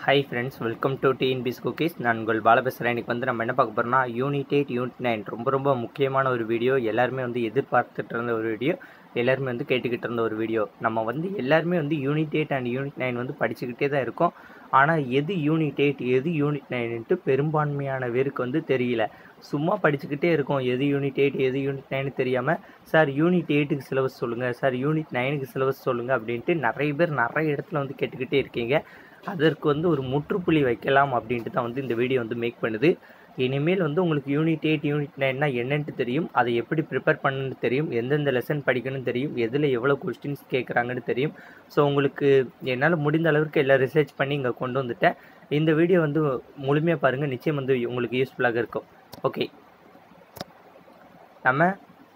high friends welcome to TNPS cookies நான் உங்கள் பால பேசுகிறேன் இன்றைக்கி வந்து நம்ம என்ன பார்க்க போகிறோம்னா யூனிட் எயிட் யூனிட் நைன் ரொம்ப ரொம்ப முக்கியமான ஒரு வீடியோ எல்லாருமே வந்து எதிர்பார்த்துட்டு இருந்த ஒரு வீடியோ எல்லாருமே வந்து கேட்டுக்கிட்டு இருந்த ஒரு வீடியோ நம்ம வந்து எல்லாருமே வந்து unit eight and unit nine வந்து படிச்சுக்கிட்டே தான் இருக்கோம் ஆனால் எது யூனிட் எயிட் எது யூனிட் நைன்ட்டு பெரும்பான்மையான பேருக்கு வந்து தெரியல சும்மா படிச்சுக்கிட்டே இருக்கோம் எது யூனிட் எயிட் எது யூனிட் நைன் தெரியாமல் சார் யூனிட் எயிட்டுக்கு சிலபஸ் சொல்லுங்கள் சார் யூனிட் நைனுக்கு சிலபஸ் சொல்லுங்கள் அப்படின்ட்டு நிறைய பேர் நிறைய இடத்துல வந்து கேட்டுக்கிட்டே இருக்கீங்க அதற்கு வந்து ஒரு முற்றுப்புள்ளி வைக்கலாம் அப்படின்ட்டு தான் வந்து இந்த வீடியோ வந்து மேக் பண்ணுது இனிமேல் வந்து உங்களுக்கு யூனிட் எயிட் யூனிட் நைன்னா என்னன்ட்டு தெரியும் அதை எப்படி ப்ரிப்பேர் பண்ணணும்னு தெரியும் எந்தெந்த லெசன் படிக்கணும்னு தெரியும் எதில் எவ்வளோ கொஸ்டின்ஸ் கேட்குறாங்கன்னு தெரியும் ஸோ உங்களுக்கு என்னால் முடிந்த அளவுக்கு எல்லாம் ரிசர்ச் பண்ணி இங்கே கொண்டு வந்துட்டேன் இந்த வீடியோ வந்து முழுமையாக பாருங்கள் நிச்சயம் வந்து உங்களுக்கு யூஸ்ஃபுல்லாக இருக்கும் ஓகே நம்ம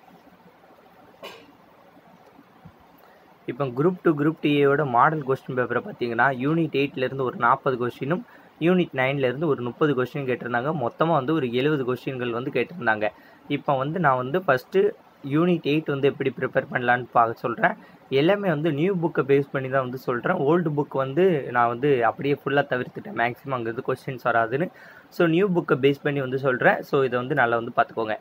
இப்போ குரூப் டூ குரூப் டிஏயோட மாடல் கொஸ்டின் பேப்பரை பார்த்தீங்கன்னா யூனிட் எயிட்லேருந்து ஒரு நாற்பது கொஸ்டினும் யூனிட் நைன்லேருந்து ஒரு முப்பது கொஸ்டின் கேட்டிருந்தாங்க மொத்தமாக வந்து ஒரு எழுபது கொஸ்டின்கள் வந்து கேட்டிருந்தாங்க இப்போ வந்து நான் வந்து ஃபஸ்ட்டு யூனிட் எயிட் வந்து எப்படி ப்ரிப்பேர் பண்ணலான்னு பார்க்க சொல்கிறேன் எல்லாமே வந்து நியூ புக்கை பேஸ் பண்ணி தான் வந்து சொல்கிறேன் ஓல்டு புக் வந்து நான் வந்து அப்படியே ஃபுல்லாக தவிர்த்துட்டேன் மேக்ஸிமம் அங்கே இது கொஸ்டின்ஸ் வராதுன்னு ஸோ நியூ புக்கை பேஸ் பண்ணி வந்து சொல்கிறேன் ஸோ இதை வந்து நல்லா வந்து பார்த்துக்கோங்க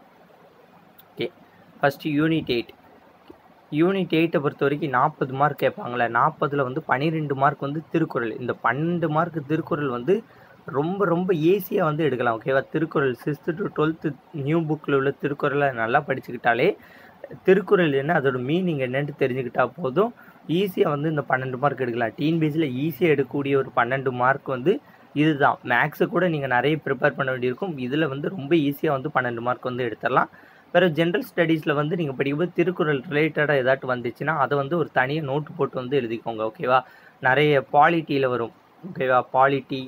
okay first unit eight unit எயிட்டை பொறுத்த வரைக்கும் நாற்பது மார்க் கேட்பாங்களே நாற்பதில் வந்து பன்னிரெண்டு மார்க் வந்து திருக்குறள் இந்த பன்னெண்டு மார்க் திருக்குறள் வந்து ரொம்ப ரொம்ப ஈஸியாக வந்து எடுக்கலாம் ஓகேவா Thirukkural sixth to twelfth new புக்கில் உள்ள திருக்குறளை நல்லா படிச்சுக்கிட்டாலே திருக்குறள் என்ன அதோட மீனிங் என்னன்ட்டு தெரிஞ்சுக்கிட்டா போதும் ஈஸியாக வந்து இந்த பன்னெண்டு மார்க் எடுக்கலாம் டிஎன்பிஎஸ்சியில் ஈஸியாக எடுக்கக்கூடிய ஒரு பன்னெண்டு மார்க் வந்து இதுதான் மேக்ஸை கூட நீங்கள் நிறைய ப்ரிப்பேர் பண்ண வேண்டியிருக்கும் இதில் வந்து ரொம்ப ஈஸியாக வந்து பன்னெண்டு மார்க் வந்து எடுத்துடலாம் வேறு ஜென்ரல் ஸ்டடீஸில் வந்து நீங்கள் படிக்கும்போது திருக்குறள் ரிலேட்டடாக ஏதாட்டும் வந்துச்சுன்னா அதை வந்து ஒரு தனியாக நோட்டு போட்டு வந்து எழுதிக்கோங்க ஓகேவா நிறைய பாலிட்டியில் வரும் ஓகேவா பாலிட்டி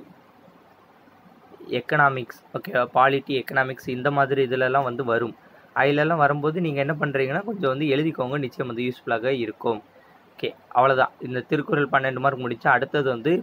எக்கனாமிக்ஸ் ஓகேவா பாலிட்டி எக்கனாமிக்ஸ் இந்த மாதிரி இதிலெல்லாம் வந்து வரும் அதிலெல்லாம் வரும்போது நீங்கள் என்ன பண்ணுறீங்கன்னா கொஞ்சம் வந்து எழுதிக்கோங்க நிச்சயம் வந்து யூஸ்ஃபுல்லாக இருக்கும் ஓகே அவ்வளோதான் இந்த திருக்குறள் பன்னெண்டு மார்க் முடித்தா அடுத்தது வந்து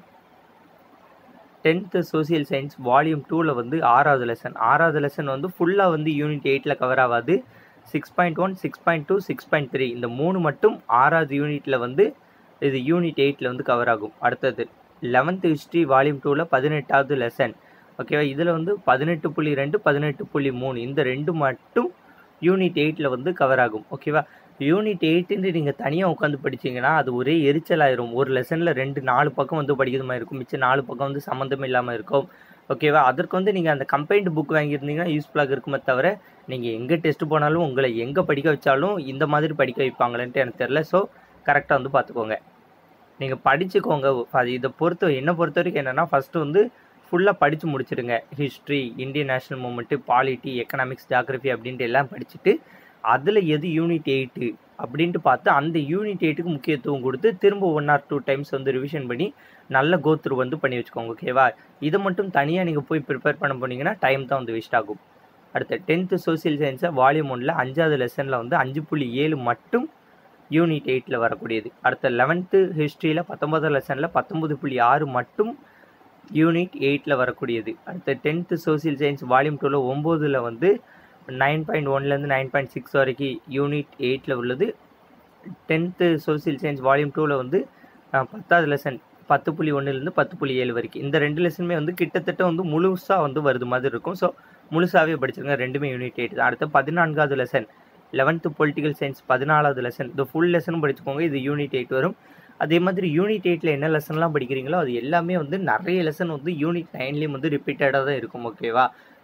டென்த்து சோசியல் சயின்ஸ் வால்யூம் டூவில் வந்து ஆறாவது லெசன் ஆறாவது லெசன் வந்து ஃபுல்லாக வந்து யூனிட் எயிட்டில் கவர் ஆகாது six point one six point two six point three இந்த மூணு மட்டும் ஆறாவது யூனிட்டில் வந்து இது யூனிட் எயிட்டில் வந்து கவர் ஆகும் அடுத்தது லெவன்த்து ஹிஸ்ட்ரி வால்யூம் டூவில் பதினெட்டாவது லெசன் ஓகேவா இதில் வந்து பதினெட்டு புள்ளி ரெண்டு பதினெட்டு புள்ளி மூணு இந்த ரெண்டு மட்டும் யூனிட் எயிட்டில் வந்து கவர் ஆகும் ஓகேவா யூனிட் எயிட்டுன்னு நீங்கள் தனியாக உட்காந்து படிச்சிங்கன்னா அது ஒரே எரிச்சலாயிரும் ஒரு லெசனில் ரெண்டு நாலு பக்கம் வந்து படிக்கிற மாதிரி இருக்கும் மிச்சம் நாலு பக்கம் வந்து சம்மந்தம் இல்லாமல் இருக்கும் ஓகேவா அதற்கு வந்து நீங்கள் அந்த கம்பைன்டு புக் வாங்கியிருந்தீங்கன்னா யூஸ்ஃபுல்லாக இருக்குமே தவிர நீங்கள் எங்கே டெஸ்ட் போனாலும் உங்களை எங்கே படிக்க வச்சாலும் இந்த மாதிரி படிக்க வைப்பாங்களேன்ட்டு எனக்கு தெரில ஸோ கரெக்டாக வந்து பார்த்துக்கோங்க நீங்கள் படிச்சுக்கோங்க அது இதை பொறுத்த என்னை பொறுத்த வரைக்கும் என்னென்னா ஃபஸ்ட்டு வந்து ஃபுல்லாக படித்து முடிச்சிடுங்க history Indian national movement polity economics geography அப்படின்ட்டு எல்லாம் படிச்சுட்டு அதில் எது யூனிட் எயிட்டு அப்படின்ட்டு பார்த்து அந்த யூனிட் எயிட்டுக்கு முக்கியத்துவம் கொடுத்து திரும்ப ஒன் ஆர் டூ டைம்ஸ் வந்து ரிவிஷன் பண்ணி நல்ல கோத்ரூ வந்து பண்ணி வச்சுக்கோங்க ஓகேவா இதை மட்டும் தனியாக நீங்கள் போய் ப்ரிப்பேர் பண்ண போனீங்கன்னா டைம் தான் வந்து வேஸ்ட் ஆகும் அடுத்த டென்த்து சோசியல் சயின்ஸை வால்யூம் ஒன்றில் அஞ்சாவது லெசனில் வந்து அஞ்சு புள்ளி ஏழு மட்டும் யூனிட் எயிட்டில் வரக்கூடியது அடுத்த லெவன்த்து ஹிஸ்ட்ரியில் பத்தொன்பதாவது லெசனில் பத்தொம்பது புள்ளி ஆறு மட்டும் யூனிட் எயிட்டில் வரக்கூடியது அடுத்த டென்த்து சோசியல் சயின்ஸ் வால்யூம் டூவில் ஒம்போதில் வந்து நைன் பாயிண்ட் ஒன்லேருந்து நைன் பாயிண்ட் சிக்ஸ் வரைக்கும் யூனிட் எயிட்டில் உள்ளது டென்த்து சோசியல் சயின்ஸ் வால்யூம் டூவில் வந்து பத்தாவது லெசன் பத்து புள்ளி ஒன்றுலேருந்து பத்து புள்ளி ஏழு வரைக்கும் இந்த ரெண்டு லெசனுமே வந்து கிட்டத்தட்ட வந்து முழுசாக வந்து வருது மாதிரி இருக்கும் ஸோ முழுசாகவே படிச்சிருங்க ரெண்டுமே யூனிட் எயிட் தான் அடுத்து பதினான்காவது லெசன் லெவன்த்து பொலிட்டிக்கல் சயின்ஸ் பதினாலாவது லெசன் இந்த ஃபுல் லெசனும் படிச்சுக்கோங்க இது யூனிட் எயிட் வரும் அதே மாதிரி யூனிட் எயிட்டில் என்ன லெசன்லாம் படிக்கிறீங்களோ அது எல்லாமே வந்து நிறைய லெசன் வந்து யூனிட் நைன்லேயும் வந்து ரிப்பீட்டடாக தான் இருக்கும் ஓகேவா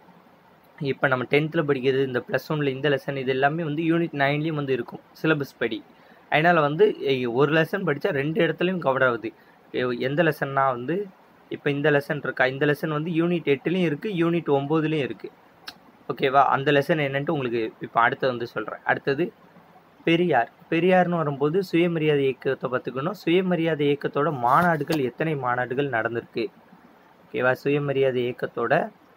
இப்போ நம்ம டென்த்தில் படிக்கிறது இந்த ப்ளஸ் ஒனில் இந்த லெசன் இது எல்லாமே வந்து யூனிட் நைன்லேயும் வந்து இருக்கும் சிலபஸ் படி அதனால் வந்து ஒரு லெசன் படித்தா ரெண்டு இடத்துலையும் கவர் ஆகுது எந்த லெசன்னா வந்து இப்போ இந்த லெசன் இருக்கா இந்த லெசன் வந்து யூனிட் எட்டுலேயும் இருக்குது யூனிட் ஒம்போதுலேயும் இருக்குது ஓகேவா அந்த லெசன் என்னன்ட்டு உங்களுக்கு இப்போ அடுத்தது வந்து சொல்கிறேன் அடுத்தது பெரியார் பெரியார்னு வரும்போது சுயமரியாதை இயக்கத்தை பார்த்துக்கணும் சுயமரியாதை இயக்கத்தோட மாநாடுகள் எத்தனை மாநாடுகள் நடந்திருக்கு ஓகேவா சுயமரியாதை இயக்கத்தோட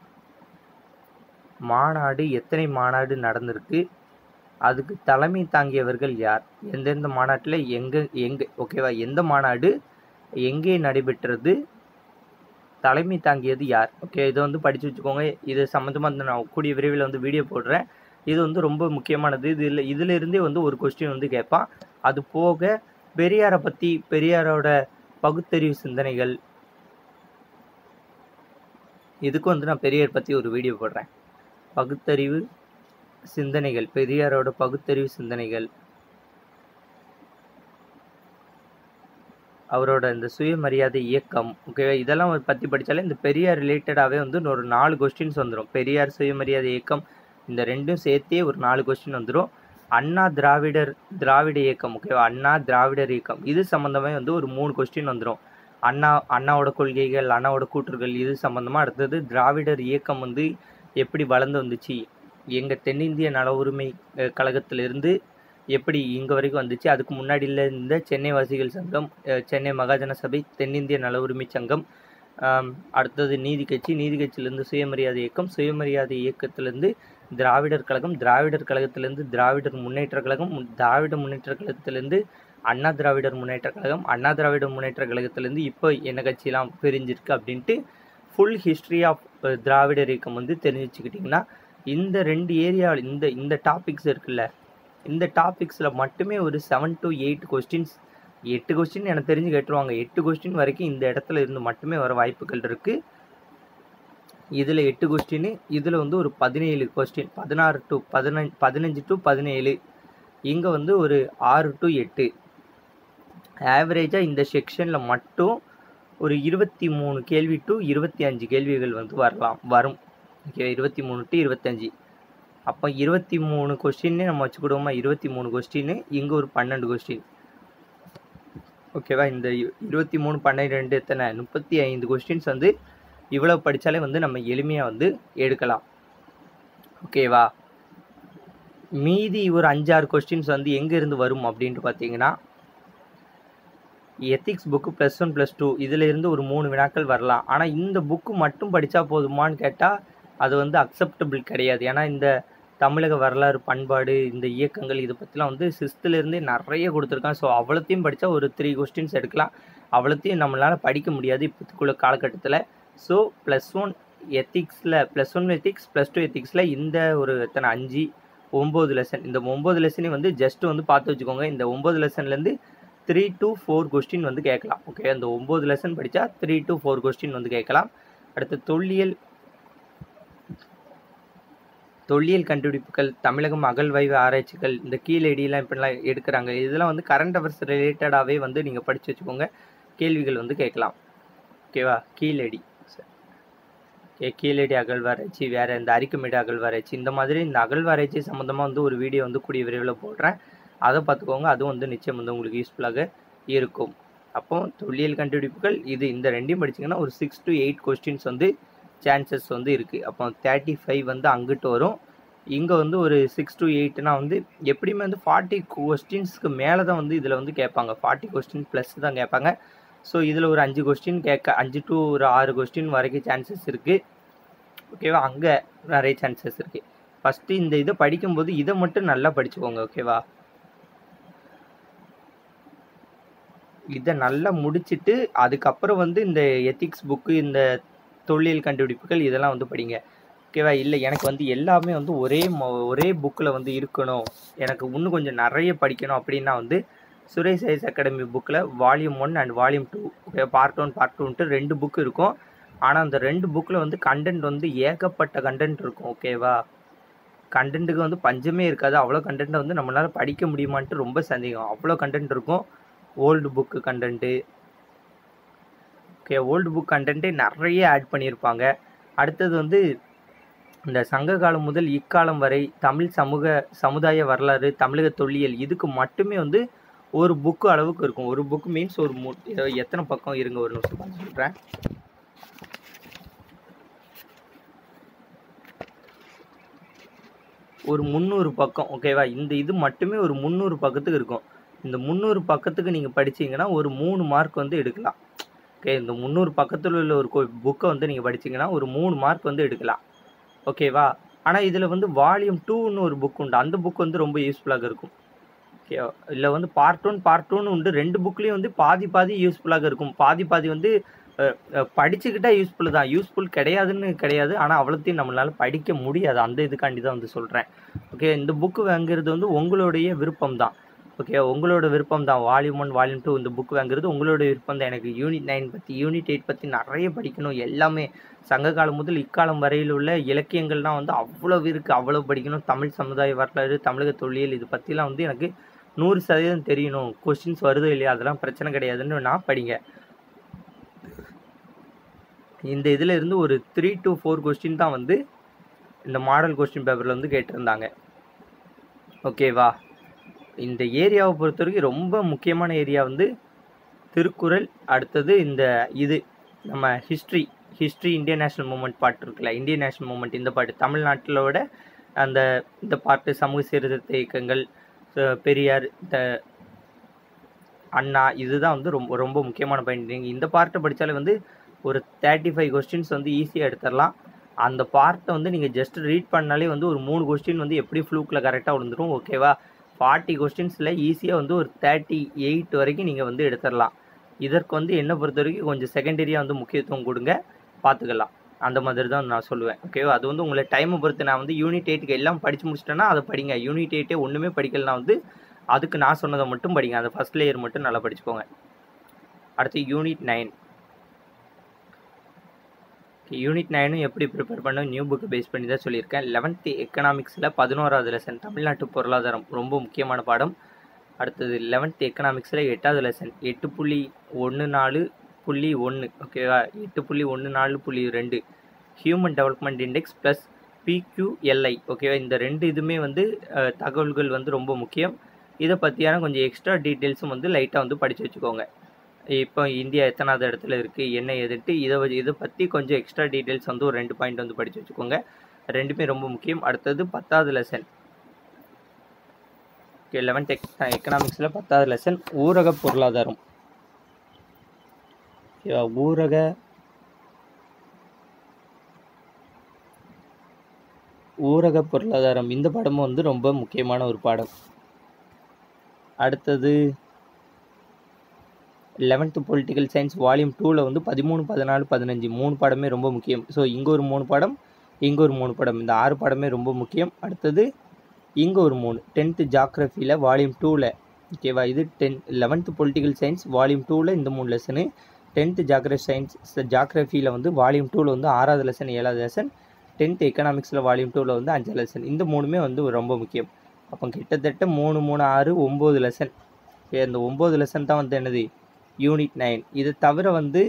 மாநாடு எத்தனை மாநாடு நடந்திருக்கு அதுக்கு தலைமை தாங்கியவர்கள் யார் எந்தெந்த மாநாட்டில் எங்கே எங்கே ஓகேவா எந்த மாநாடு எங்கே நடைபெற்றது தலைமை தாங்கியது யார் ஓகே இதை வந்து படித்து வச்சுக்கோங்க இது சம்மந்தமாக நான் கூடிய விரைவில் வந்து வீடியோ போடுறேன் இது வந்து ரொம்ப முக்கியமானது இதில் இதிலிருந்தே வந்து ஒரு கொஸ்டின் வந்து கேட்பான் அது போக பெரியாரை பற்றி பெரியாரோட பகுத்தறிவு சிந்தனைகள் இதுக்கும் வந்து நான் பெரியார் பற்றி ஒரு வீடியோ போடுறேன் பகுத்தறிவு சிந்தனைகள் பெரியாரோட பகுத்தறிவு சிந்தனைகள் அவரோட இந்த சுயமரியாதை இயக்கம் ஓகேவா இதெல்லாம் பற்றி படித்தாலே இந்த பெரியார் ரிலேட்டடாகவே வந்து ஒரு நாலு கொஸ்டின்ஸ் வந்துடும் பெரியார் சுயமரியாதை இயக்கம் இந்த ரெண்டும் சேர்த்தே ஒரு நாலு கொஸ்டின் வந்துடும் அண்ணா திராவிடர் திராவிட இயக்கம் ஓகேவா அண்ணா திராவிடர் இயக்கம் இது சம்மந்தமே வந்து ஒரு மூணு கொஸ்டின் வந்துடும் அண்ணா அண்ணாவோட கொள்கைகள் அண்ணாவோட கூற்றுகள் இது சம்மந்தமாக அடுத்தது திராவிடர் இயக்கம் வந்து எப்படி வளர்ந்து வந்துச்சு எங்கள் தென்னிந்திய நல உரிமை அஹ், கழகத்திலிருந்து எப்படி இங்கே வரைக்கும் வந்துச்சு அதுக்கு முன்னாடியில் இருந்த சென்னை வாசிகள் சங்கம் அஹ், சென்னை மகாஜன சபை தென்னிந்திய நல உரிமை சங்கம் ஆம், அடுத்தது நீதி கட்சி நீதி கட்சியிலேருந்து சுயமரியாதை இயக்கம் சுயமரியாதை இயக்கத்திலேருந்து திராவிடர் கழகம் திராவிடர் கழகத்திலேருந்து திராவிடர் முன்னேற்ற கழகம் மு- திராவிட முன்னேற்ற கழகத்திலேருந்து அண்ணா திராவிடர் முன்னேற்ற கழகம் அண்ணா திராவிடர் முன்னேற்ற கழகத்திலேருந்து இப்போ என்ன கட்சியெல்லாம் பிரிஞ்சிருக்கு அப்படின்ட்டு ஃபுல் ஹிஸ்ட்ரி ஆஃப் திராவிடர் இயக்கம் வந்து தெரிஞ்சு வச்சுக்கிட்டிங்கன்னா இந்த ரெண்டு ஏரியாவில் இந்த இந்த டாபிக்ஸ் இருக்குல்ல இந்த டாபிக்ஸில் மட்டுமே ஒரு செவன் டு எயிட் கொஸ்டின்ஸ் எட்டு கொஸ்டின் எனக்கு தெரிஞ்சு கேட்டுருவாங்க எட்டு கொஸ்டின் வரைக்கும் இந்த இடத்துல இருந்து மட்டுமே வர வாய்ப்புகள் இருக்குது இதில் எட்டு கொஸ்டின் இதில் வந்து ஒரு பதினேழு கொஸ்டின் பதினாறு டு பதினஞ்சு பதினஞ்சு டு பதினேழு இங்கே வந்து ஒரு ஆறு டு எட்டு ஆவரேஜாக இந்த செக்ஷனில் மட்டும் ஒரு இருபத்தி மூணு கேள்வி டு இருபத்தி அஞ்சு கேள்விகள் வந்து வரலாம் வரும் ஓகே இருபத்தி மூணு டு இருபத்தஞ்சி அப்போ இருபத்தி மூணு கொஸ்டின்னு நம்ம வச்சுக்கிடுவோமா இருபத்தி மூணு கொஸ்டின் இங்கே ஒரு பன்னெண்டு கொஸ்டின் ஓகேவா இந்த இ- இருபத்தி மூணு பன்னிரெண்டு எத்தனை முப்பத்தி ஐந்து கொஸ்டின்ஸ் வந்து இவ்வளோ படித்தாலே வந்து நம்ம எளிமையாக வந்து எடுக்கலாம் ஓகேவா மீதி ஒரு அஞ்சாறு கொஸ்டின்ஸ் வந்து எங்கே இருந்து வரும் அப்படின்ட்டு பார்த்தீங்கன்னா ethics book plus one plus two இதில் இருந்து ஒரு மூணு வினாக்கள் வரலாம் ஆனால் இந்த புக்கு மட்டும் படித்தா போதுமான்னு கேட்டால் அது வந்து அக்செப்டபிள் கிடையாது ஏன்னா இந்த தமிழக வரலாறு பண்பாடு இந்த இயக்கங்கள் இதை பற்றிலாம் வந்து சிக்ஸ்த்துலேருந்தே நிறைய கொடுத்துருக்கான் ஸோ அவ்வளோத்தையும் படித்தா ஒரு த்ரீ கொஸ்டின்ஸ் எடுக்கலாம் அவ்வளோத்தையும் நம்மளால் படிக்க முடியாது இப்போத்துக்குள்ள காலகட்டத்தில் ஸோ ப்ளஸ் ஒன் எத்திக்ஸில் plus one ethics plus two எத்திக்ஸில் இந்த ஒரு எத்தனை அஞ்சு ஒம்பது லெசன் இந்த ஒம்பது லெசனையும் வந்து ஜஸ்ட் வந்து பார்த்து வச்சுக்கோங்க இந்த ஒம்பது லெசன்லேருந்து த்ரீ டு ஃபோர் கொஸ்டின் வந்து கேட்கலாம் ஓகே அந்த ஒம்பது லெசன் படித்தா த்ரீ டு ஃபோர் கொஸ்டின் வந்து கேட்கலாம் அடுத்து தொல்லியல் தொல்லியல் கண்டுபிடிப்புகள் தமிழகம் அகழ்வாய்வு ஆராய்ச்சிகள் இந்த கீழடியெல்லாம் இப்படிலாம் எடுக்கிறாங்க இதெல்லாம் வந்து கரண்ட் அவர்ஸ் ரிலேட்டடாகவே வந்து நீங்கள் படித்து வச்சுக்கோங்க கேள்விகள் வந்து கேட்கலாம் ஓகேவா கீழடி ஓகே கீழடி அகழ்வாராய்ச்சி வேறு இந்த அரிக்குமேடு அகழ்வாராய்ச்சி இந்த மாதிரி இந்த அகழ்வாராய்ச்சி சம்மந்தமாக வந்து ஒரு வீடியோ வந்து கூடிய விரைவில் போடுறேன் அதை பார்த்துக்கோங்க அதுவும் வந்து நிச்சயம் வந்து உங்களுக்கு யூஸ்ஃபுல்லாக இருக்கும் அப்போ தொல்லியல் கண்டுபிடிப்புகள் இது இந்த ரெண்டையும் படிச்சீங்கன்னா ஒரு சிக்ஸ் டு எயிட் கொஸ்டின்ஸ் வந்து சான்சஸ் வந்து இருக்குது அப்போ தேர்ட்டி ஃபைவ் வந்து அங்கிட்டு வரும் இங்கே வந்து ஒரு சிக்ஸ் டு எயிட்னா வந்து எப்படியுமே வந்து ஃபார்ட்டி கொஸ்டின்ஸ்க்கு மேலே தான் வந்து இதில் வந்து கேட்பாங்க ஃபார்ட்டி கொஸ்டின் ப்ளஸ் தான் கேட்பாங்க ஸோ இதில் ஒரு அஞ்சு கொஸ்டின் கேட்க அஞ்சு டு ஒரு ஆறு கொஸ்டின் வரைக்கும் சான்சஸ் இருக்குது ஓகேவா அங்கே நிறைய சான்சஸ் இருக்குது ஃபஸ்ட்டு இந்த இதை படிக்கும்போது இதை மட்டும் நல்லா படிச்சுக்கோங்க ஓகேவா இதை நல்லா முடிச்சிட்டு அதுக்கப்புறம் வந்து இந்த எத்திக்ஸ் புக்கு இந்த தொல்லியல் கண்டுபிடிப்புகள் இதெல்லாம் வந்து படிங்க ஓகேவா இல்லை எனக்கு வந்து எல்லாமே வந்து ஒரே மொ- ஒரே புக்கில் வந்து இருக்கணும் எனக்கு இன்னும் கொஞ்சம் நிறைய படிக்கணும் அப்படின்னா வந்து சுரேஷ் ஐஸ் அகாடமி புக்கில் volume one and volume two okay part one part டூன்ட்டு ரெண்டு புக் இருக்கும் ஆனால் அந்த ரெண்டு புக்கில் வந்து கண்டென்ட் வந்து ஏகப்பட்ட கண்டென்ட் இருக்கும் ஓகேவா கண்டென்ட்டுக்கு வந்து பஞ்சமே இருக்காது அவ்வளோ கண்டென்ட்டை வந்து நம்மளால் படிக்க முடியுமான்ட்டு ரொம்ப சந்தேகம் அவ்வளோ கண்டென்ட் இருக்கும் old book content okay old book கண்டென்ட்டே நிறைய ஆட் பண்ணியிருப்பாங்க அடுத்தது வந்து இந்த சங்க காலம் முதல் இக்காலம் வரை தமிழ் சமூக சமுதாய வரலாறு தமிழக தொல்லியல் இதுக்கு மட்டுமே வந்து ஒரு புக்கு அளவுக்கு இருக்கும் ஒரு புக் மீன்ஸ் ஒரு மு எத்தனை பக்கம் இருங்க ஒரு நிமிஷம் பார்த்து சொல்கிறேன் ஒரு முந்நூறு பக்கம் ஓகேவா இந்த இது மட்டுமே ஒரு முந்நூறு பக்கத்துக்கு இருக்கும் இந்த முந்நூறு பக்கத்துக்கு நீங்கள் படிச்சீங்கன்னா ஒரு மூணு மார்க் வந்து எடுக்கலாம் ஓகே இந்த முந்நூறு பக்கத்தில் உள்ள ஒரு புக்கை வந்து நீங்கள் படிச்சீங்கன்னா ஒரு மூணு மார்க் வந்து எடுக்கலாம் ஓகேவா ஆனால் இதில் வந்து வால்யூம் டூன்னு ஒரு புக் உண்டு அந்த புக் வந்து ரொம்ப யூஸ்ஃபுல்லாக இருக்கும் ஓகே இல்லை வந்து பார்ட் ஒன் பார்ட் டூன்னு உண்டு ரெண்டு புக்லேயும் வந்து பாதி பாதி யூஸ்ஃபுல்லாக இருக்கும் பாதி பாதி வந்து அஹ், அஹ், படிச்சுக்கிட்டா யூஸ்ஃபுல் தான் யூஸ்ஃபுல் கிடையாதுன்னு கிடையாது ஆனால் அவ்வளோத்தையும் நம்மளால படிக்க முடியாது அந்த இதுக்காண்டி தான் வந்து சொல்கிறேன் ஓகே இந்த புக்கு வாங்குறது வந்து உங்களுடைய விருப்பம் தான் ஓகே உங்களோட விருப்பம் தான் வால்யூம் ஒன் வால்யூம் டூ இந்த புக் வாங்குறது உங்களோட விருப்பம் தான் எனக்கு யூனிட் நைன் பற்றி யூனிட் எயிட் பற்றி நிறைய படிக்கணும் எல்லாமே சங்க காலம் முதல் இக்காலம் வரையில் உள்ள இலக்கியங்கள்லாம் வந்து அவ்வளவு இருக்குது அவ்வளோ படிக்கணும் தமிழ் சமுதாய வரலாறு தமிழக தொல்லியல் இது பற்றிலாம் வந்து எனக்கு நூறு சதவீதம் தெரியணும் கொஸ்டின்ஸ் வருதோ இல்லையா அதெல்லாம் பிரச்சனை கிடையாதுன்னு நான் படிங்க இந்த இதில் இருந்து ஒரு த்ரீ டு ஃபோர் கொஸ்டின் தான் வந்து இந்த மாடல் கொஸ்டின் பேப்பரில் வந்து கேட்டிருந்தாங்க ஓகேவா இந்த ஏரியாவை பொறுத்த வரைக்கும் ரொம்ப முக்கியமான ஏரியா வந்து திருக்குறள் அடுத்தது இந்த இது நம்ம history history Indian national movement பாட்டு இருக்குல்ல இந்தியன் நேஷனல் மூமெண்ட் இந்த பாட்டு தமிழ்நாட்டிலோட அந்த இந்த பாட்டு சமூக சீர்திருத்த இயக்கங்கள் ச- பெரியார் த அண்ணா இதுதான் வந்து ரொம்ப ரொம்ப முக்கியமான பாயிண்ட் நீங்கள் இந்த பார்ட்டை படித்தாலே வந்து ஒரு தேர்ட்டி ஃபைவ் கொஸ்டின்ஸ் வந்து ஈஸியாக எடுத்துடலாம் அந்த பார்ட்டை வந்து நீங்கள் ஜஸ்ட் ரீட் பண்ணாலே வந்து ஒரு மூணு கொஸ்டின் வந்து எப்படி ஃப்ளூக்கில் கரெக்டாக விழுந்துரும் ஓகேவா ஃபார்ட்டி கொஸ்டின்ஸில் ஈஸியாக வந்து ஒரு தேர்ட்டி எயிட் வரைக்கும் நீங்கள் வந்து எடுத்துடலாம் இதற்கு வந்து என்னை பொறுத்த வரைக்கும் கொஞ்சம் செகண்டரியாக வந்து முக்கியத்துவம் கொடுங்க பார்த்துக்கலாம் அந்த மாதிரி தான் நான் சொல்லுவேன் ஓகேவா அது வந்து உங்களை டைமை பொறுத்து நான் வந்து யூனிட் எயிட்டுக்கு எல்லாம் படித்து முடிச்சிட்டேன்னா அதை படிங்க யூனிட் எயிட்டே ஒன்றுமே படிக்கலனா வந்து அதுக்கு நான் சொன்னதை மட்டும் படிங்க அந்த ஃபஸ்ட் லேயர் மட்டும் நல்லா படிச்சுக்கோங்க அடுத்து யூனிட் நைன் யூனிட் நைனும் எப்படி ப்ரிப்பேர் பண்ண நியூ புக்கு பேஸ் பண்ணி தான் சொல்லியிருக்கேன் லெவன்த்து எக்கனாமிக்ஸில் பதினோராவது லெசன் தமிழ்நாட்டு பொருளாதாரம் ரொம்ப முக்கியமான பாடம் அடுத்தது லெவன்த்து எக்கனாமிக்ஸில் எட்டாவது லெசன் எட்டு புள்ளி ஒன்று நாலு புள்ளி ஒன்று ஓகேவா எட்டு புள்ளி ஒன்று நாலு புள்ளி ரெண்டு human development index plus PQLI ஓகேவா இந்த ரெண்டு இதுவுமே வந்து அஹ், தகவல்கள் வந்து ரொம்ப முக்கியம் இதை பற்றியான கொஞ்சம் எக்ஸ்ட்ரா டீட்டெயில்ஸும் வந்து லைட்டாக வந்து படித்து வச்சுக்கோங்க இப்போ இந்தியா எத்தனாவது இடத்துல இருக்குது என்ன எதுட்டு இதை வ- இதை பற்றி கொஞ்சம் எக்ஸ்ட்ரா டீட்டெயில்ஸ் வந்து ஒரு ரெண்டு பாயிண்ட் வந்து படித்து வச்சுக்கோங்க ரெண்டுமே ரொம்ப முக்கியம் அடுத்தது பத்தாவது லெசன் ஓகே லெவன்த் எக் எக்கனாமிக்ஸில் பத்தாவது லெசன் ஊரக பொருளாதாரம் ஓகேவா ஊரக ஊரக பொருளாதாரம் இந்த பாடமும் வந்து ரொம்ப முக்கியமான ஒரு பாடம் அடுத்தது லெவன்த்து பொலிட்டிக்கல் சயின்ஸ் வால்யூம் டூவில் வந்து பதிமூணு பதினாலு பதினஞ்சு மூணு பாடமே ரொம்ப முக்கியம் ஸோ இங்கே ஒரு மூணு பாடம் இங்கே ஒரு மூணு பாடம் இந்த ஆறு பாடமே ரொம்ப முக்கியம் அடுத்தது இங்கே ஒரு மூணு டென்த்து ஜாக்ரஃபியில் வால்யூம் டூவில் ஓகேவா இது ten eleventh political science volume டூவில் இந்த மூணு லெசனு டென்த்து ஜாக்ரஃபி சயின்ஸ் ஜாக்ரஃபியில் வந்து வால்யூம் டூவில் வந்து ஆறாவது லெசன் ஏழாவது லெசன் டென்த் எக்கனாமிக்ஸில் வால்யூம் டூவில் வந்து அஞ்சாவது லெசன் இந்த மூணுமே வந்து ரொம்ப முக்கியம் அப்போ கிட்டத்தட்ட மூணு மூணு ஆறு ஒம்பது லெசன் இந்த ஒம்பது லெசன் தான் வந்து என்னது யூனிட் நைன் இதை தவிர வந்து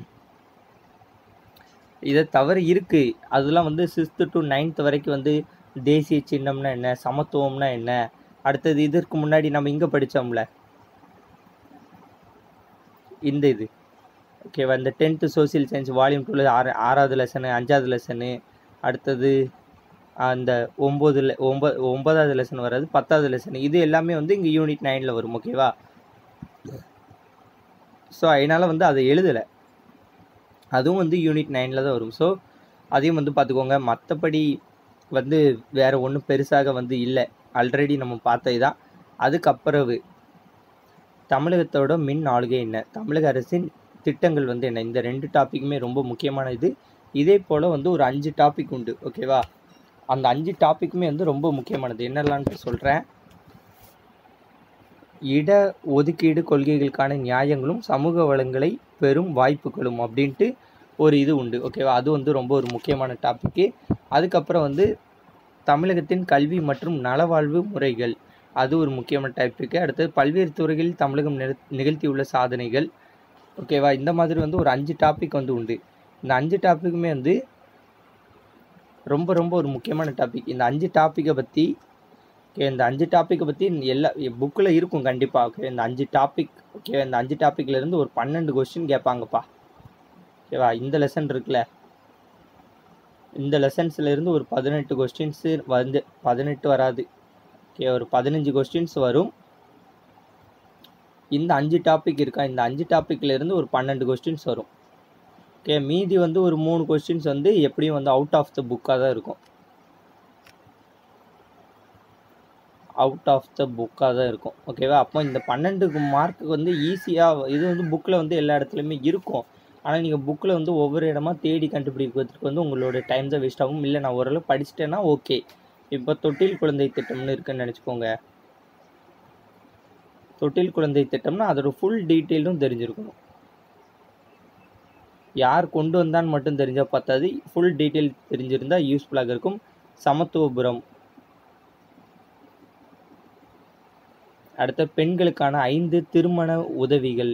இதை தவிர இருக்குது அதெல்லாம் வந்து சிக்ஸ்த்து டு நைன்த் வரைக்கும் வந்து தேசிய சின்னம்னா என்ன சமத்துவம்னா என்ன அடுத்தது இதற்கு முன்னாடி நம்ம இங்கே படித்தோம்ல இந்த இது ஓகேவா இந்த டென்த்து சோசியல் சயின்ஸ் வால்யூம் டூவில் ஆறு ஆறாவது லெசனு அஞ்சாவது லெசனு அடுத்தது அந்த ஒம்பது ஒம்ப ஒன்பதாவது லெசன் வராது பத்தாவது லெசன் இது எல்லாமே வந்து இங்கே யூனிட் நைனில் வரும் ஓகேவா ஸோ அதனால் வந்து அதை எழுதலை அதுவும் வந்து யூனிட் நைனில் தான் வரும் ஸோ அதையும் வந்து பார்த்துக்கோங்க மற்றபடி வந்து வேறு ஒன்றும் பெருசாக வந்து இல்லை ஆல்ரெடி நம்ம பார்த்தது தான் அதுக்கப்புறவு தமிழகத்தோட மின் ஆளுகை என்ன தமிழக அரசின் திட்டங்கள் வந்து என்ன இந்த ரெண்டு டாப்பிக்குமே ரொம்ப முக்கியமான இது இதே போல் வந்து ஒரு அஞ்சு டாபிக் உண்டு ஓகேவா அந்த அஞ்சு டாப்பிக்குமே வந்து ரொம்ப முக்கியமானது என்னெல்லாம்னு சொல்கிறேன் இட ஒதுக்கீடு கொள்கைகளுக்கான நியாயங்களும் சமூக வளங்களை பெறும் வாய்ப்புகளும் அப்படின்ட்டு ஒரு இது உண்டு ஓகேவா அது வந்து ரொம்ப ஒரு முக்கியமான டாப்பிக்கு அதுக்கப்புறம் வந்து தமிழகத்தின் கல்வி மற்றும் நலவாழ்வு முறைகள் அது ஒரு முக்கியமான டாப்பிக்கு அடுத்தது பல்வேறு துறைகளில் தமிழகம் நிறு நிகழ்த்தியுள்ள சாதனைகள் ஓகேவா இந்த மாதிரி வந்து ஒரு அஞ்சு டாபிக் வந்து உண்டு இந்த அஞ்சு டாப்பிக்குமே வந்து ரொம்ப ரொம்ப ஒரு முக்கியமான டாபிக் இந்த அஞ்சு டாப்பிக்கை பற்றி ஓகே இந்த அஞ்சு டாப்பிக்கை பற்றி எல்லா புக்கில் இருக்கும் கண்டிப்பாக ஓகே இந்த அஞ்சு டாபிக் ஓகே இந்த அஞ்சு டாப்பிக்லேருந்து ஒரு பன்னெண்டு கொஸ்டின் கேட்பாங்கப்பா ஓகேவா இந்த லெசன் இருக்குல்ல இந்த லெசன்ஸ்ல இருந்து ஒரு பதினெட்டு கொஸ்டின்ஸு வந்து பதினெட்டு வராது ஓகே ஒரு பதினஞ்சு கொஸ்டின்ஸ் வரும் இந்த அஞ்சு டாபிக் இருக்கா இந்த அஞ்சு டாப்பிக்ல இருந்து ஒரு பன்னெண்டு கொஸ்டின்ஸ் வரும் ஓகே மீதி வந்து ஒரு மூணு கொஸ்டின்ஸ் வந்து எப்படியும் வந்து அவுட் ஆஃப் த புக்காக தான் இருக்கும் அவுட் ஆஃப் த புக்காக தான் இருக்கும் ஓகேவா அப்போ இந்த பன்னெண்டுக்கு மார்க்கு வந்து ஈஸியாக இது வந்து புக்கில் வந்து எல்லா இடத்துலையுமே இருக்கும் ஆனால் நீங்கள் புக்கில் வந்து ஒவ்வொரு இடமா தேடி கண்டுபிடிக்கிறதுக்கு வந்து உங்களோட டைம் தான் வேஸ்ட் ஆகும் இல்லை நான் ஓரளவு படிச்சிட்டேன்னா ஓகே இப்போ தொட்டில் குழந்தை திட்டம்னு இருக்குன்னு நினச்சிக்கோங்க தொட்டில் குழந்தை திட்டம்னா அதோட ஃபுல் டீட்டெயிலும் தெரிஞ்சிருக்கணும் யார் கொண்டு வந்தான்னு மட்டும் தெரிஞ்சால் பார்த்தாது ஃபுல் டீட்டெயில் தெரிஞ்சிருந்தா யூஸ்ஃபுல்லாக இருக்கும் சமத்துவபுரம் அடுத்த பெண்களுக்கான ஐந்து திருமண உதவிகள்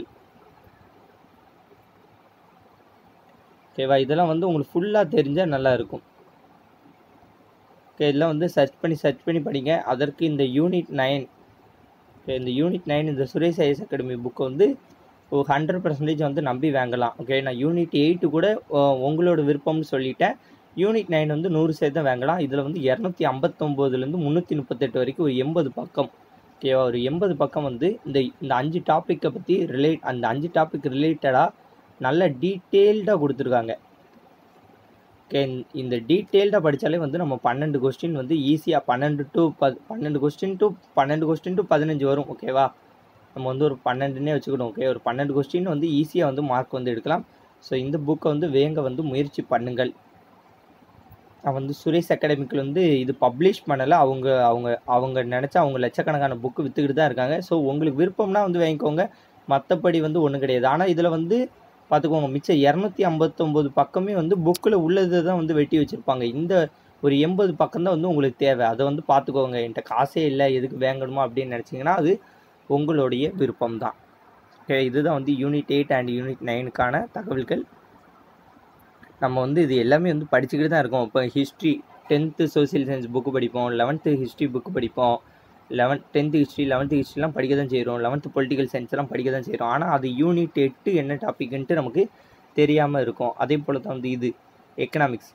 ஓகேவா இதெல்லாம் வந்து உங்களுக்கு ஃபுல்லாக தெரிஞ்சால் நல்லா இருக்கும் ஓகே இதெல்லாம் வந்து சர்ச் பண்ணி சர்ச் பண்ணி படிங்க அதற்கு இந்த யூனிட் நைன் ஓகே இந்த யூனிட் நைன் இந்த சுரேஷ் ஐஎஸ் அகாடமி புக்கை வந்து ஒரு ஹண்ட்ரட் பர்சன்டேஜ் வந்து நம்பி வாங்கலாம் ஓகே நான் யூனிட் எயிட்டு கூட அஹ், உங்களோட விருப்பம்னு சொல்லிட்டேன் யூனிட் நைன் வந்து நூறு சதவீதம் வாங்கலாம் இதில் வந்து இரநூத்தி ஐம்பத்தொம்போதுலேருந்து முந்நூற்றி முப்பத்தெட்டு வரைக்கும் ஒரு எண்பது பக்கம் ஓகேவா ஒரு எண்பது பக்கம் வந்து இந்த இந்த அஞ்சு டாப்பிக்கை பற்றி ரிலேட் அந்த அஞ்சு டாபிக் ரிலேட்டடாக நல்ல டீட்டெயில்டாக கொடுத்துருக்காங்க ஓகே இந்த டீட்டெயில்டாக படித்தாலே வந்து நம்ம பன்னெண்டு கொஸ்டின் வந்து ஈஸியாக பன்னெண்டு டு ப பன்னெண்டு கொஸ்டின் டு பன்னெண்டு கொஸ்டின் டு பதினஞ்சு வரும் ஓகேவா நம்ம வந்து ஒரு பன்னெண்டுன்னே வச்சுக்கணும் ஓகே ஒரு பன்னெண்டு கொஸ்டின் வந்து ஈஸியாக வந்து மார்க் வந்து எடுக்கலாம் ஸோ இந்த புக்கை வந்து வேங்க வந்து முயற்சி பண்ணுங்கள் நான் வந்து சுரேஷ் அகாடமிக்கில் வந்து இது பப்ளிஷ் பண்ணலை அவங்க அவங்க அவங்க நினச்சா அவங்க லட்சக்கணக்கான புக்கு விற்றுக்கிட்டு தான் இருக்காங்க ஸோ உங்களுக்கு விருப்பம்னா வந்து வாங்கிக்கோங்க மற்றபடி வந்து ஒன்றும் கிடையாது ஆனால் இதில் வந்து பார்த்துக்கோங்க மிச்சம் இரநூத்தி ஐம்பத்தொம்போது பக்கமே வந்து புக்கில் உள்ளதை தான் வந்து வெட்டி வச்சுருப்பாங்க இந்த ஒரு எண்பது பக்கம் தான் வந்து உங்களுக்கு தேவை அதை வந்து பார்த்துக்கோங்க என்கிட்ட காசே இல்லை எதுக்கு வாங்கணுமா அப்படின்னு நினச்சிங்கன்னா அது உங்களுடைய விருப்பம் தான் ஓகே இதுதான் வந்து யூனிட் எயிட் அண்ட் யூனிட் நைனுக்கான தகவல்கள் நம்ம வந்து இது எல்லாமே வந்து படிச்சுக்கிட்டு தான் இருக்கோம் இப்போ history tenth social science book படிப்போம் லெவன்த்து ஹிஸ்ட்ரி புக்கு படிப்போம் லெவன்த் டென்த்து ஹிஸ்ட்ரி லெவன்த்து ஹிஸ்ட்ரிலாம் படிக்க தான் செய்கிறோம் லெவன்த்து பொலிட்டிக்கல் சயின்ஸ்லாம் படிக்க தான் செய்கிறோம் ஆனால் அது யூனிட் எட்டு என்ன டாபிக்ன்ட்டு நமக்கு தெரியாமல் இருக்கும் அதே போல் தான் வந்து இது எக்கனாமிக்ஸ்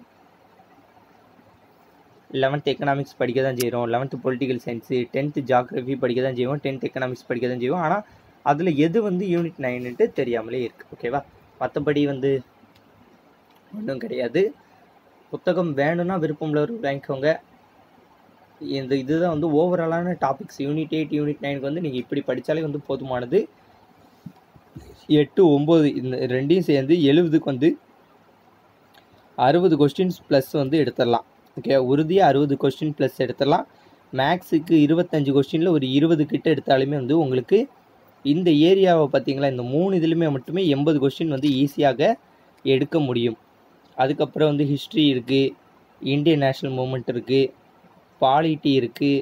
லெவன்த் எக்கனாமிக்ஸ் படிக்க தான் செய்கிறோம் eleventh political science tenth geography படிக்க தான் செய்வோம் டென்த் எக்கனாமிக்ஸ் படிக்க தான் செய்வோம் ஆனால் அதில் எது வந்து யூனிட் நைன்ட்டு தெரியாமலே இருக்குது ஓகேவா மற்றபடி வந்து ஒன்றும் கிடையாது புத்தகம் வேணும்னா விருப்பம் உள்ளவர் வாங்கிக்கோங்க இந்த இதுதான் வந்து ஓவராலான டாபிக்ஸ் யூனிட் எயிட் யூனிட் நைனுக்கு வந்து நீங்கள் இப்படி படித்தாலே வந்து போதுமானது எட்டு ஒம்பது இந்த ரெண்டையும் சேர்ந்து எழுபதுக்கு வந்து அறுபது கொஸ்டின்ஸ் ப்ளஸ் வந்து எடுத்துடலாம் ஓகே உறுதியாக அறுபது கொஸ்டின் ப்ளஸ் எடுத்துடலாம் மேக்ஸுக்கு இருபத்தஞ்சு கொஸ்டினில் ஒரு இருபது கிட்ட எடுத்தாலுமே வந்து உங்களுக்கு இந்த ஏரியாவை பார்த்தீங்களா இந்த மூணு இதுலையுமே மட்டுமே எண்பது கொஸ்டின் வந்து ஈஸியாக எடுக்க முடியும் அதுக்கப்புறம் வந்து ஹிஸ்ட்ரி இருக்குது இந்தியன் நேஷ்னல் மூமெண்ட் இருக்குது பாலிட்டி இருக்குது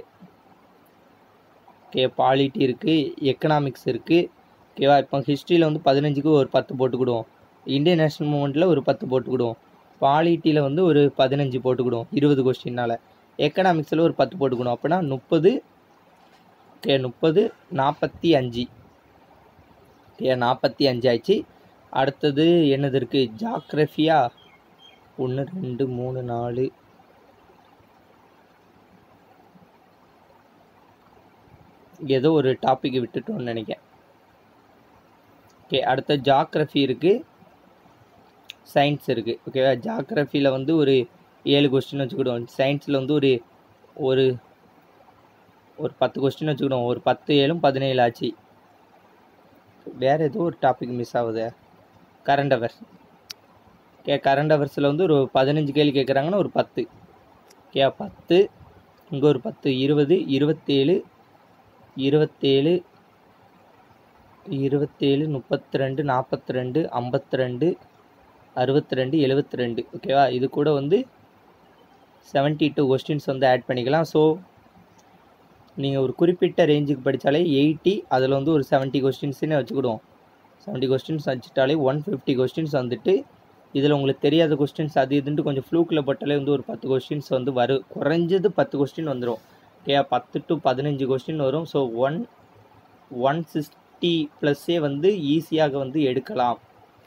ஓகே பாலிட்டி இருக்குது எக்கனாமிக்ஸ் இருக்குது ஓகேவா இப்போ ஹிஸ்ட்ரியில் வந்து பதினஞ்சுக்கு ஒரு பத்து போட்டுக்கிடுவோம் இந்தியன் நேஷ்னல் மூமெண்ட்டில் ஒரு பத்து போட்டுக்கிடுவோம் பாலிட்டியில் வந்து ஒரு பதினஞ்சு போட்டுக்கிடுவோம் இருபது கொஸ்டினால் எக்கனாமிக்ஸில் ஒரு பத்து போட்டுக்கணும் அப்படின்னா முப்பது ஓகே முப்பது நாற்பத்தி அஞ்சு ஓகே நாற்பத்தி அஞ்சு ஆச்சு அடுத்தது என்னது இருக்குது ஜாக்ரஃபியா ஒன்று ரெண்டு மூணு நாலு ஏதோ ஒரு டாபிக் விட்டுட்டோம்னு நினைக்கிறேன் ஓகே அடுத்த ஜாக்ரஃபி இருக்குது சயின்ஸ் இருக்குது ஓகேவா ஜாக்ரஃபியில் வந்து ஒரு ஏழு கொஸ்டின் வச்சுக்கிடுவோம் சயின்ஸில் வந்து ஒரு ஒரு ஒரு பத்து கொஸ்டின் வச்சுக்கிடுவோம் ஒரு பத்து ஏழும் பதினேழு ஆச்சு வேறு ஏதோ ஒரு டாபிக் மிஸ் ஆகுது கரண்ட் அவர்ஸ் ஓகே கரண்ட் அவர்ஸில் வந்து ஒரு பதினஞ்சு கேள்வி கேட்குறாங்கன்னா ஒரு பத்து ஓகே பத்து இங்கே ஒரு பத்து இருபது இருபத்தேழு இருபத்தேழு இருபத்தேழு முப்பத்தி ரெண்டு நாற்பத்தி ரெண்டு ஐம்பத்தி ரெண்டு அறுபத்தி ரெண்டு எழுபத்தி ரெண்டு ஓகேவா இது கூட வந்து செவன்ட்டி டூ கொஸ்டின்ஸ் வந்து ஆட் பண்ணிக்கலாம் ஸோ நீங்கள் ஒரு குறிப்பிட்ட ரேஞ்சுக்கு படித்தாலே எயிட்டி அதில் வந்து ஒரு செவன்ட்டி கொஸ்டின்ஸ்னே வச்சுக்கிடுவோம் செவன்ட்டி கொஸ்டின்ஸ் வச்சுட்டாலே ஒன் ஃபிஃப்டி கொஸ்டின்ஸ் வந்துட்டு இதில் உங்களுக்கு தெரியாத கொஸ்டின்ஸ் அது இதுன்ட்டு கொஞ்சம் ஃப்ளூக்கில் போட்டாலே வந்து ஒரு பத்து கொஸ்டின்ஸ் வந்து வரும் குறைஞ்சது பத்து கொஸ்டின் வந்துடும் ஓகே பத்து டு பதினஞ்சு கொஸ்டின் வரும் ஸோ ஒன் ஒன் சிக்ஸ்டி ப்ளஸ்ஸே வந்து ஈஸியாக வந்து எடுக்கலாம்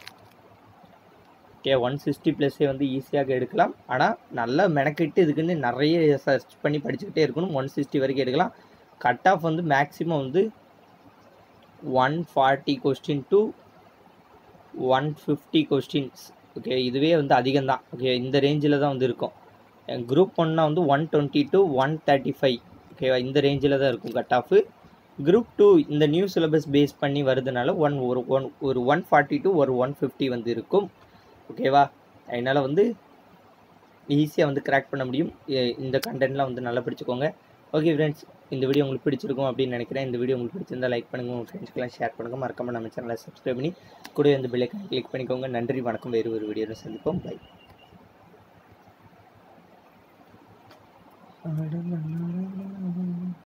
ஓகே ஒன் சிக்ஸ்டி ப்ளஸ்ஸே வந்து ஈஸியாக எடுக்கலாம் ஆனால் நல்லா மெனக்கிட்டு இதுக்குன்னு நிறைய சர்ச் பண்ணி படிச்சுக்கிட்டே இருக்கணும் ஒன் சிக்ஸ்டி வரைக்கும் எடுக்கலாம் கட் ஆஃப் வந்து மேக்ஸிமம் வந்து one forty question to one fifty questions okay இதுவே வந்து அதிகம்தான் ஓகே இந்த ரேஞ்சில் தான் வந்து இருக்கும் குரூப் ஒன்னா வந்து one twenty to one thirty five ஓகேவா இந்த ரேஞ்சில் தான் இருக்கும் கட் ஆஃபு குரூப் டூ இந்த நியூ சிலபஸ் பேஸ் பண்ணி வருதுனால ஒன் ஒரு ஒன் ஒரு ஒன் ஃபார்ட்டி டு ஒரு ஒன் ஃபிஃப்டி வந்து இருக்கும் ஓகேவா அதனால் வந்து ஈஸியாக வந்து கிராக் பண்ண முடியும் எ- இந்த கண்டென்ட்லாம் வந்து நல்லா படிச்சுக்கோங்க ஓகே ஃப்ரெண்ட்ஸ் இந்த வீடியோ உங்களுக்கு பிடிச்சிருக்கும் அப்படின்னு நினைக்கிறேன் இந்த வீடியோ உங்களுக்கு பிடிச்சிருந்தா லைக் பண்ணுங்கள் உங்கள் ஃப்ரெண்ட்ஸ்க்கெல்லாம் ஷேர் பண்ணுங்கள் மறக்காம நம்ம சேனலை சப்ஸ்கிரைப் பண்ணி கூட இந்த பெல்லைக்கான கிளிக் பண்ணிக்கோங்க நன்றி வணக்கம் வேறு ஒரு வீடியோவில் சந்திப்போம் பை